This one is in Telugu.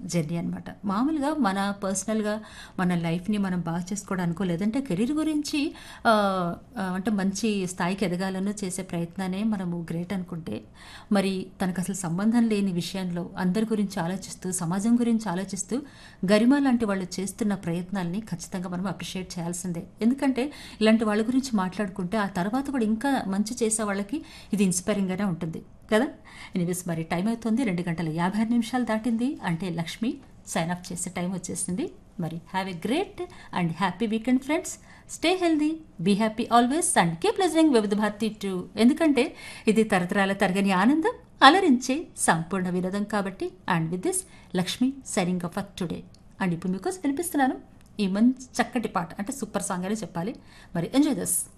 జర్నీ అనమాట మామూలుగా మన పర్సనల్గా మన లైఫ్ని మనం బాగా చేసుకోవడానికో లేదంటే కెరీర్ గురించి ఆ, ఆ, అంటే మంచి స్థాయికి ఎదగాలనో చేసే ప్రయత్నాన్ని మనము గ్రేట్ అనుకుంటే మరి తనకు అసలు సంబంధం లేని విషయంలో అందరి గురించి ఆలోచిస్తూ సమాజం గురించి ఆలోచిస్తూ గరిమ లాంటి వాళ్ళు చేస్తున్న ప్రయత్నాల్ని ఖచ్చితంగా మనం అప్రిషియేట్ చేయాల్సిందే ఎందుకంటే ఇలాంటి వాళ్ళ గురించి మాట్లాడుకుంటే ఆ తర్వాత కూడా ఇంకా మంచి చేసే వాళ్ళకి ఇది ఇన్స్పైరింగ్గానే ఉంటుంది కదా ఎనివేస్ మరి టైం అవుతుంది రెండు గంటల యాభై ఆరు నిమిషాలు దాటింది అంటే లక్ష్మి సైన్ ఆఫ్ చేసే టైం వచ్చేసింది మరి have a great and happy weekend friends stay healthy be happy always and keep listening Vividh Bharati to ఎందుకంటే ఇది తరతరాల తరగని ఆనందం అలరించే సంపూర్ణ వినోదం కాబట్టి and with this Lakshmi signing off today and ఇప్పుడు మీకు వినిపిస్తున్నాను ఈ మంచి చక్కటి పాట అంటే సూపర్ సాంగ్ అని చెప్పాలి మరి ఎంజాయ్ దిస్